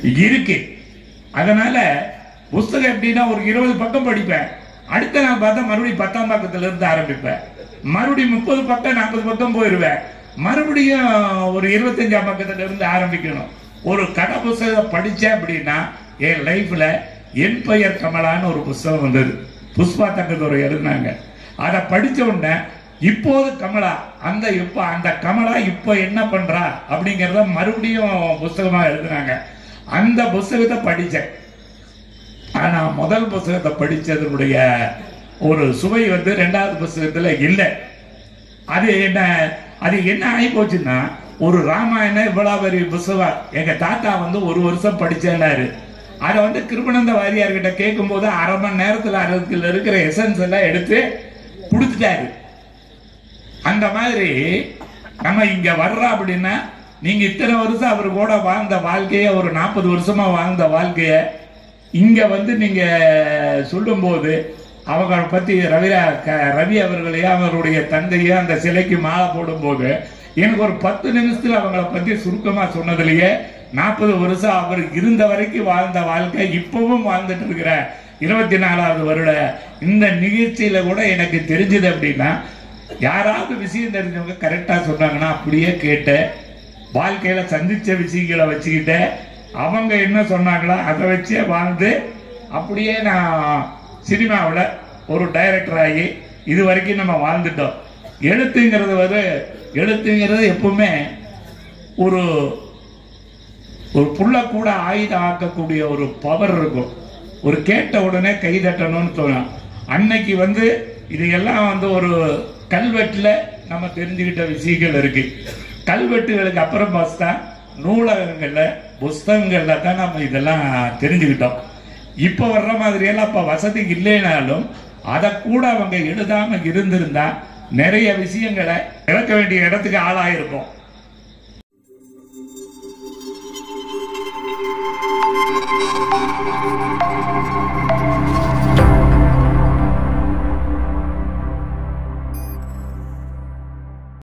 இருக்கு அதனால புஸ்தகம் எப்படின்னா ஒரு இருபது பக்கம் படிப்பேன் அடுத்த நாள் பார்த்தா மறுபடியும் பத்தாம் பக்கத்துல இருந்து ஆரம்பிப்பேன் மறுபடியும் முப்பது பக்கம் நாற்பது பக்கம் போயிருவேன் மறுபடியும் ஒரு இருபத்தஞ்சாம் பக்கத்துல இருந்து ஆரம்பிக்கணும் ஒரு கதை புஸ்தகம் படிச்சேன் அப்படின்னா என் லைஃப்ல என் பெயர் கமலான்னு ஒரு புஸ்தகம் வந்தது புஷ்பா தங்கத்துறை எழுதினாங்க அதை படிச்ச உடனே இப்போது கமலா அந்த இப்ப அந்த கமலா இப்போ என்ன பண்றா அப்படிங்கறத மறுபடியும் புஸ்தகமா எழுதினாங்க அந்த புஸ்தகத்தை படிச்சேன் ஆனா முதல் புஸ்தகத்தை படிச்சதனுடைய ஒரு சுவை வந்து ரெண்டாவது புஸ்தகத்துல இல்லை அது என்ன அது என்ன ஆகி போச்சுன்னா ஒரு ராமாயணம் இவ்வளவு பெரிய புஸ்தகம் எங்க தாத்தா வந்து ஒரு வருஷம் படிச்சேன்னாரு அதை வந்து கிருபனந்த வாரியார் கிட்ட கேட்கும் போது அரை மணி நேரத்துல அதுல இருக்கிற எசன்ஸ் எல்லாம் எடுத்து கொடுத்துட்டாரு அந்த மாதிரி நம்ம இங்க வர்றோம் அப்படின்னா நீங்க இத்தனை வருஷம் அவர் கூட வாழ்ந்த வாழ்க்கைய ஒரு நாற்பது வருஷமா வாழ்ந்த வாழ்க்கைய இங்க வந்து நீங்க சொல்லும்போது அவங்க பத்தி ரவிரா க- ரவி அவர்களையும் அவருடைய தந்தையும் அந்த சிலைக்கு மாலை போடும்போது எனக்கு ஒரு பத்து நிமிஷத்துல அவங்கள பத்தி சுருக்கமா சொன்னதுலயே நாற்பது வருஷம் அவர் இருந்த வரைக்கும் வாழ்ந்த வாழ்க்கை இப்பவும் வாழ்ந்துட்டு இருக்கிற இருபத்தி நாலாவது வருட இந்த நிகழ்ச்சியில கூட எனக்கு தெரிஞ்சது அப்படின்னா யாராவது விஷயம் தெரிஞ்சவங்க கரெக்டா சொன்னாங்கன்னா அப்படியே கேட்டேன் வாழ்க்கையில சந்திச்ச விஷயங்களை வச்சுக்கிட்டு அவங்க என்ன சொன்னாங்களோ அதை வச்சே வாழ்ந்து அப்படியே நான் சினிமாவில் ஒரு டைரக்டர் ஆகி இது வரைக்கும் நம்ம வாழ்ந்துட்டோம் எழுத்துங்கிறது வந்து எழுத்துங்கிறது எப்பவுமே ஒரு ஒரு புள்ள கூட ஆயுதம் ஆக்கக்கூடிய ஒரு பவர் இருக்கும் ஒரு கேட்ட உடனே கை தட்டணும்னு தோணும் அன்னைக்கு வந்து இது எல்லாம் வந்து ஒரு கல்வெட்டுல நம்ம தெரிஞ்சுக்கிட்ட விஷயங்கள் இருக்கு கல்வெட்டுகளுக்கு அப்புறம் பார்த்தா நூலகங்கள்ல புஸ்தகங்கள்ல தான் நம்ம இதெல்லாம் தெரிஞ்சுக்கிட்டோம் இப்ப வர்ற மாதிரி எல்லாம் இப்ப வசதி இல்லைனாலும் அதை கூட அவங்க எழுதாம இருந்திருந்தா நிறைய விஷயங்களை இழக்க வேண்டிய இடத்துக்கு ஆளாயிருக்கும்